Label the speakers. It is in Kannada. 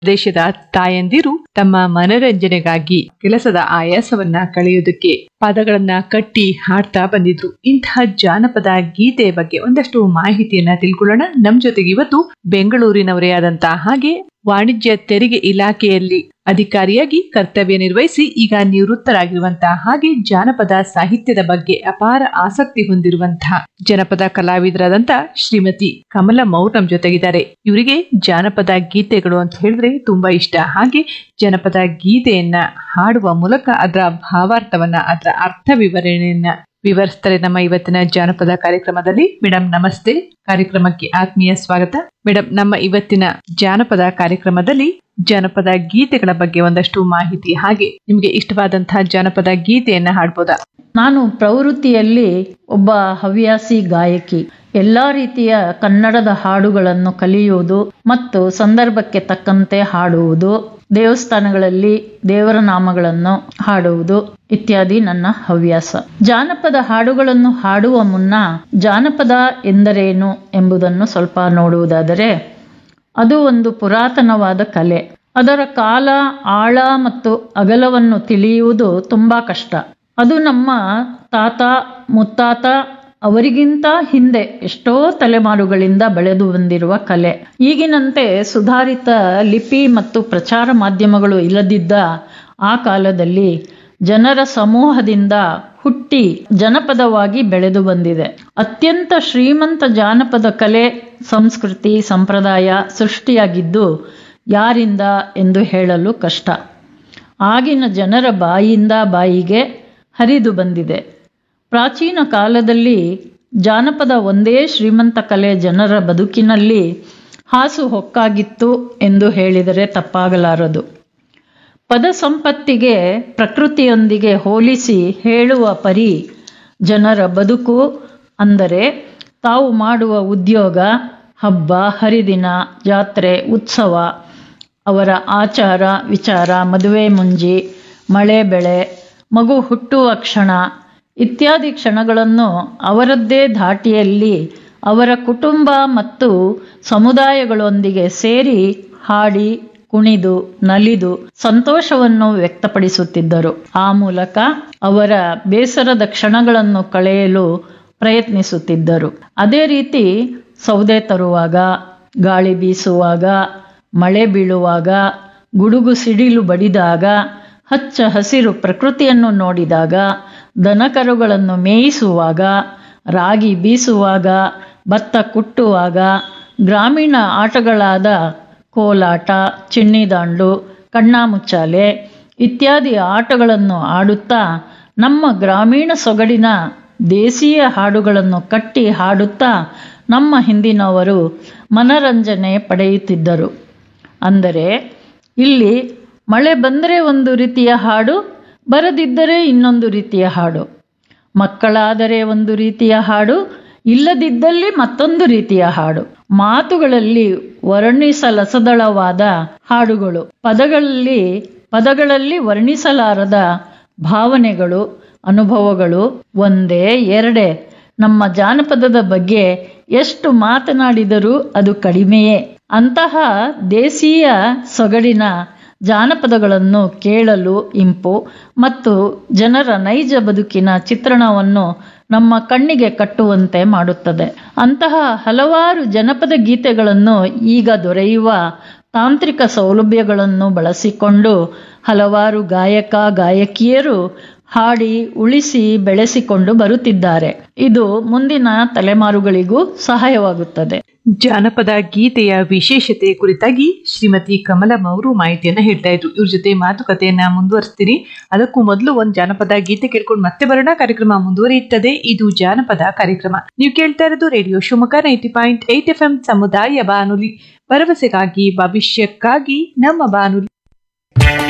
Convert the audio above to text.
Speaker 1: ದೇಶದ ತಾಯಂದಿರು ತಮ್ಮ ಮನರಂಜನೆಗಾಗಿ ಕೆಲಸದ ಆಯಾಸವನ್ನ ಕಳೆಯೋದಕ್ಕೆ ಪದಗಳನ್ನ ಕಟ್ಟಿ ಹಾಡ್ತಾ ಬಂದಿದ್ರು ಇಂತಹ ಜಾನಪದ ಗೀತೆಯ ಬಗ್ಗೆ ಒಂದಷ್ಟು ಮಾಹಿತಿಯನ್ನ ತಿಳ್ಕೊಳ್ಳೋಣ ನಮ್ ಜೊತೆಗೆ ಇವತ್ತು ಬೆಂಗಳೂರಿನವರೇ ಆದಂತಹ ಹಾಗೆ ವಾಣಿಜ್ಯ ತೆರಿಗೆ ಇಲಾಖೆಯಲ್ಲಿ ಅಧಿಕಾರಿಯಾಗಿ ಕರ್ತವ್ಯ ನಿರ್ವಹಿಸಿ ಈಗ ನಿವೃತ್ತರಾಗಿರುವಂತಹ ಹಾಗೆ ಜಾನಪದ ಸಾಹಿತ್ಯದ ಬಗ್ಗೆ ಅಪಾರ ಆಸಕ್ತಿ ಹೊಂದಿರುವಂತಹ ಜನಪದ ಕಲಾವಿದರಾದಂತ ಶ್ರೀಮತಿ ಕಮಲ ಮೌರ್ ನಮ್ ಜೊತೆಗಿದ್ದಾರೆ ಇವರಿಗೆ ಜಾನಪದ ಗೀತೆಗಳು ಅಂತ ಹೇಳಿದ್ರೆ ತುಂಬಾ ಇಷ್ಟ ಹಾಗೆ ಜನಪದ ಗೀತೆಯನ್ನ ಹಾಡುವ ಮೂಲಕ ಅದರ ಭಾವಾರ್ಥವನ್ನ ಅದರ ಅರ್ಥ ವಿವರಣೆಯನ್ನ ವಿವರಿಸ್ತಾರೆ ನಮ್ಮ ಇವತ್ತಿನ ಜಾನಪದ ಕಾರ್ಯಕ್ರಮದಲ್ಲಿ ಮೇಡಮ್ ನಮಸ್ತೆ ಕಾರ್ಯಕ್ರಮಕ್ಕೆ ಆತ್ಮೀಯ ಸ್ವಾಗತ ಮೇಡಮ್ ನಮ್ಮ ಇವತ್ತಿನ ಜಾನಪದ ಕಾರ್ಯಕ್ರಮದಲ್ಲಿ ಜಾನಪದ ಗೀತೆಗಳ ಬಗ್ಗೆ ಒಂದಷ್ಟು ಮಾಹಿತಿ ಹಾಗೆ ನಿಮ್ಗೆ ಇಷ್ಟವಾದಂತಹ ಜಾನಪದ ಗೀತೆಯನ್ನ ಹಾಡ್ಬೋದಾ
Speaker 2: ನಾನು ಪ್ರವೃತ್ತಿಯಲ್ಲಿ ಒಬ್ಬ ಹವ್ಯಾಸಿ ಗಾಯಕಿ ಎಲ್ಲಾ ರೀತಿಯ ಕನ್ನಡದ ಹಾಡುಗಳನ್ನು ಕಲಿಯುವುದು ಮತ್ತು ಸಂದರ್ಭಕ್ಕೆ ತಕ್ಕಂತೆ ಹಾಡುವುದು ದೇವಸ್ಥಾನಗಳಲ್ಲಿ ದೇವರ ನಾಮಗಳನ್ನು ಹಾಡುವುದು ಇತ್ಯಾದಿ ನನ್ನ ಹವ್ಯಾಸ ಜಾನಪದ ಹಾಡುಗಳನ್ನು ಹಾಡುವ ಮುನ್ನ ಜಾನಪದ ಎಂದರೇನು ಎಂಬುದನ್ನು ಸ್ವಲ್ಪ ನೋಡುವುದಾದರೆ ಅದು ಒಂದು ಪುರಾತನವಾದ ಕಲೆ ಅದರ ಕಾಲ ಆಳ ಮತ್ತು ಅಗಲವನ್ನು ತಿಳಿಯುವುದು ತುಂಬಾ ಕಷ್ಟ ಅದು ನಮ್ಮ ತಾತ ಮುತ್ತಾತ ಅವರಿಗಿಂತ ಹಿಂದೆ ಎಷ್ಟೋ ತಲೆಮಾರುಗಳಿಂದ ಬೆಳೆದು ಬಂದಿರುವ ಕಲೆ ಈಗಿನಂತೆ ಸುಧಾರಿತ ಲಿಪಿ ಮತ್ತು ಪ್ರಚಾರ ಮಾಧ್ಯಮಗಳು ಇಲ್ಲದಿದ್ದ ಆ ಕಾಲದಲ್ಲಿ ಜನರ ಸಮೂಹದಿಂದ ಹುಟ್ಟಿ ಜನಪದವಾಗಿ ಬೆಳೆದು ಬಂದಿದೆ ಅತ್ಯಂತ ಶ್ರೀಮಂತ ಜಾನಪದ ಕಲೆ ಸಂಸ್ಕೃತಿ ಸಂಪ್ರದಾಯ ಸೃಷ್ಟಿಯಾಗಿದ್ದು ಯಾರಿಂದ ಎಂದು ಹೇಳಲು ಕಷ್ಟ ಆಗಿನ ಜನರ ಬಾಯಿಯಿಂದ ಬಾಯಿಗೆ ಹರಿದು ಬಂದಿದೆ ಪ್ರಾಚೀನ ಕಾಲದಲ್ಲಿ ಜಾನಪದ ಒಂದೇ ಶ್ರೀಮಂತ ಕಲೆ ಜನರ ಬದುಕಿನಲ್ಲಿ ಹಾಸು ಹೊಕ್ಕಾಗಿತ್ತು ಎಂದು ಹೇಳಿದರೆ ತಪ್ಪಾಗಲಾರದು ಪದ ಸಂಪತ್ತಿಗೆ ಪ್ರಕೃತಿಯೊಂದಿಗೆ ಹೋಲಿಸಿ ಹೇಳುವ ಪರಿ ಜನರ ಬದುಕು ಅಂದರೆ ತಾವು ಮಾಡುವ ಉದ್ಯೋಗ ಹಬ್ಬ ಹರಿದಿನ ಜಾತ್ರೆ ಉತ್ಸವ ಅವರ ಆಚಾರ ವಿಚಾರ ಮದುವೆ ಮುಂಜಿ ಮಳೆ ಬೆಳೆ ಮಗು ಹುಟ್ಟುವ ಕ್ಷಣ ಇತ್ಯಾದಿ ಕ್ಷಣಗಳನ್ನು ಅವರದ್ದೇ ಧಾಟಿಯಲ್ಲಿ ಅವರ ಕುಟುಂಬ ಮತ್ತು ಸಮುದಾಯಗಳೊಂದಿಗೆ ಸೇರಿ ಹಾಡಿ ಕುಣಿದು ನಲಿದು ಸಂತೋಷವನ್ನು ವ್ಯಕ್ತಪಡಿಸುತ್ತಿದ್ದರು ಆ ಮೂಲಕ ಅವರ ಬೇಸರದ ಕ್ಷಣಗಳನ್ನು ಕಳೆಯಲು ಪ್ರಯತ್ನಿಸುತ್ತಿದ್ದರು ಅದೇ ರೀತಿ ಸೌದೆ ತರುವಾಗ ಗಾಳಿ ಬೀಸುವಾಗ ಮಳೆ ಬೀಳುವಾಗ ಗುಡುಗು ಸಿಡಿಲು ಬಡಿದಾಗ ಹಚ್ಚ ಹಸಿರು ಪ್ರಕೃತಿಯನ್ನು ನೋಡಿದಾಗ ದನಕರುಗಳನ್ನು ಮೇಯಿಸುವಾಗ ರಾಗಿ ಬೀಸುವಾಗ ಭತ್ತ ಕುಟ್ಟುವಾಗ ಗ್ರಾಮೀಣ ಆಟಗಳಾದ ಕೋಲಾಟ ಚಿನ್ನಿದಾಂಡು ಕಣ್ಣಾಮುಚ್ಚಾಲೆ ಇತ್ಯಾದಿ ಆಟಗಳನ್ನು ಆಡುತ್ತಾ ನಮ್ಮ ಗ್ರಾಮೀಣ ಸೊಗಡಿನ ದೇಶೀಯ ಹಾಡುಗಳನ್ನು ಕಟ್ಟಿ ಹಾಡುತ್ತಾ ನಮ್ಮ ಹಿಂದಿನವರು ಮನರಂಜನೆ ಪಡೆಯುತ್ತಿದ್ದರು ಅಂದರೆ ಇಲ್ಲಿ ಮಳೆ ಬಂದರೆ ಒಂದು ರೀತಿಯ ಹಾಡು ಬರದಿದ್ದರೆ ಇನ್ನೊಂದು ರೀತಿಯ ಹಾಡು ಮಕ್ಕಳಾದರೆ ಒಂದು ರೀತಿಯ ಹಾಡು ಇಲ್ಲದಿದ್ದಲ್ಲಿ ಮತ್ತೊಂದು ರೀತಿಯ ಹಾಡು ಮಾತುಗಳಲ್ಲಿ ವರ್ಣಿಸಲಸದಳವಾದ ಹಾಡುಗಳು ಪದಗಳಲ್ಲಿ ಪದಗಳಲ್ಲಿ ವರ್ಣಿಸಲಾರದ ಭಾವನೆಗಳು ಅನುಭವಗಳು ಒಂದೇ ಎರಡೇ ನಮ್ಮ ಜಾನಪದದ ಬಗ್ಗೆ ಎಷ್ಟು ಮಾತನಾಡಿದರೂ ಅದು ಕಡಿಮೆಯೇ ಅಂತಹ ದೇಶೀಯ ಸೊಗಡಿನ ಜಾನಪದಗಳನ್ನು ಕೇಳಲು ಇಂಪು ಮತ್ತು ಜನರ ನೈಜ ಬದುಕಿನ ಚಿತ್ರಣವನ್ನು ನಮ್ಮ ಕಣ್ಣಿಗೆ ಕಟ್ಟುವಂತೆ ಮಾಡುತ್ತದೆ ಅಂತಹ ಹಲವಾರು ಜನಪದ ಗೀತೆಗಳನ್ನು ಈಗ ದೊರೆಯುವ ತಾಂತ್ರಿಕ ಸೌಲಭ್ಯಗಳನ್ನು ಬಳಸಿಕೊಂಡು ಹಲವಾರು ಗಾಯಕ ಗಾಯಕಿಯರು ಹಾಡಿ ಉಳಿಸಿ ಬೆಳೆಸಿಕೊಂಡು ಬರುತ್ತಿದ್ದಾರೆ ಇದು ಮುಂದಿನ ತಲೆಮಾರುಗಳಿಗೂ ಸಹಾಯವಾಗುತ್ತದೆ
Speaker 1: ಜಾನಪದ ಗೀತೆಯ ವಿಶೇಷತೆ ಕುರಿತಾಗಿ ಶ್ರೀಮತಿ ಕಮಲಂ ಅವರು ಮಾಹಿತಿಯನ್ನ ಹೇಳ್ತಾ ಇದ್ರು ಇವ್ರ ಜೊತೆ ಮಾತುಕತೆಯನ್ನ ಮುಂದುವರಿಸ್ತೀನಿ ಅದಕ್ಕೂ ಮೊದಲು ಒಂದು ಜಾನಪದ ಗೀತೆ ಕೇಳ್ಕೊಂಡು ಮತ್ತೆ ಬರೋಣ ಕಾರ್ಯಕ್ರಮ ಮುಂದುವರಿಯುತ್ತದೆ ಇದು ಜಾನಪದ ಕಾರ್ಯಕ್ರಮ ನೀವು ಕೇಳ್ತಾ ಇರೋದು radio Shivamogga ninety point eight F M ಸಮುದಾಯ ಬಾನುಲಿ ಭರವಸೆಗಾಗಿ ಭವಿಷ್ಯಕ್ಕಾಗಿ ನಮ್ಮ ಬಾನುಲಿ